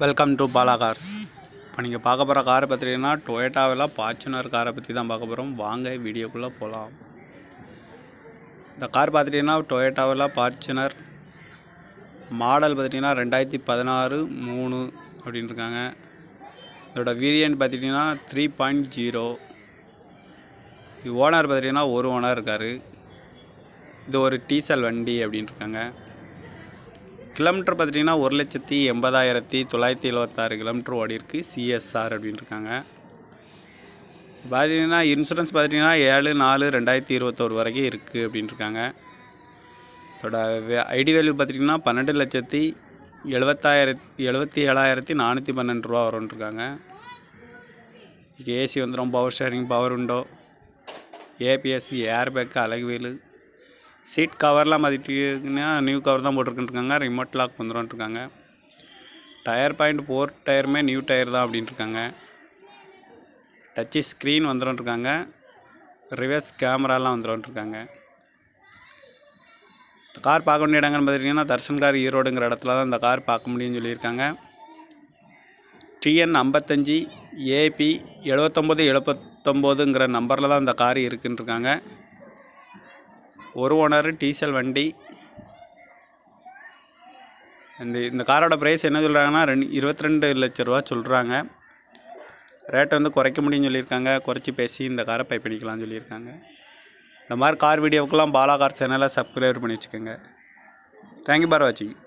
welcome to Bala cars இப்போ நீங்கள் பார்க்க போகிற காரை பார்த்தீங்கன்னா டொயோட்டாவில் ஃபார்ச்சுனர் காரை பற்றி தான் பார்க்க போகிறோம் வாங்க வீடியோக்குள்ளே போகலாம் இந்த கார் பார்த்துட்டிங்கன்னா டொயோட்டாவில் ஃபார்ச்சுனர் மாடல் பார்த்துட்டிங்கன்னா ரெண்டாயிரத்தி பதினாறு மூணு அப்படின்னு இருக்காங்க இதோட வேரியன்ட் பார்த்துட்டிங்கன்னா த்ரீ பாயிண்ட் ஜீரோ இது ஓனர் பார்த்துட்டிங்கன்னா ஒரு ஓனர் இருக்கார் இது ஒரு டீசல் வண்டி அப்படின்னு இருக்காங்க கிலோமீட்டர் பார்த்துட்டிங்கன்னா ஒரு லட்சத்தி எண்பதாயிரத்தி தொள்ளாயிரத்தி எழுபத்தாறு கிலோமீட்டர் ஓடி இருக்கு சிஎஸ்ஆர் அப்படின்னு இருக்காங்க பார்த்தீங்கன்னா இன்சூரன்ஸ் பார்த்துட்டிங்கன்னா ஏழு நாலு ரெண்டாயிரத்தி இருபத்தோரு வரைக்கும் இருக்குது அப்படின்னு இருக்காங்க இதோட ஐடி வேல்யூ பார்த்துட்டிங்கன்னா பன்னெண்டு லட்சத்தி எழுபத்தாயிரத்தி எழுபத்தி ஏழாயிரத்தி நானூற்றி பன்னெண்டு ரூபா வரும்னு இருக்காங்க ஏசி வந்துடும் பவர் ஷேரிங் பவர் விண்டோ ஏபிஎஸ்சி ஏர் பேக்கு அழகு வீலு சீட் கவர்லாம் பார்த்துட்டிங்கன்னா நியூ கவர் தான் போட்டிருக்குன்ட்ருக்காங்க ரிமோட் லாக் வந்துடும்ன்ட்ருக்காங்க டயர் பாயிண்ட் ஃபோர் டயருமே நியூ டயர் தான் அப்படின்ட்டுருக்காங்க டச்சு ஸ்க்ரீன் வந்துடும்ன்ட்ருக்காங்க ரிவர்ஸ் கேமராலாம் வந்துடும்ன்ட்ருக்காங்க கார் பார்க்க வேண்டிய இடங்கள்னு பார்த்துட்டிங்கன்னா தர்சன் கார் ஈரோடுங்கிற இடத்துல தான் இந்த கார் பார்க்க முடியும்னு சொல்லியிருக்காங்க டிஎன் ஐம்பத்தஞ்சு ஏபி எழுபத்தொம்போது எழுபத்தொம்போதுங்கிற நம்பரில் தான் இந்த கார் இருக்குன்ட்ருக்காங்க ஒரு ஓனர் டீசல் வண்டி இந்த இந்த காரோட ப்ரைஸ் என்ன சொல்கிறாங்கன்னா ரெண்டு இருபத்தி ரெண்டு லட்ச ரூபா சொல்கிறாங்க ரேட்டை வந்து குறைக்க முடியும்னு சொல்லியிருக்காங்க குறைச்சி பேசி இந்த காரை பை பண்ணிக்கலாம்னு சொல்லியிருக்காங்க இந்த மாதிரி கார் வீடியோவுக்கெல்லாம் பாலா கார் சேனலை சப்ஸ்கிரைப் பண்ணி வச்சுக்கோங்க தேங்க்யூ பார் வாட்சிங்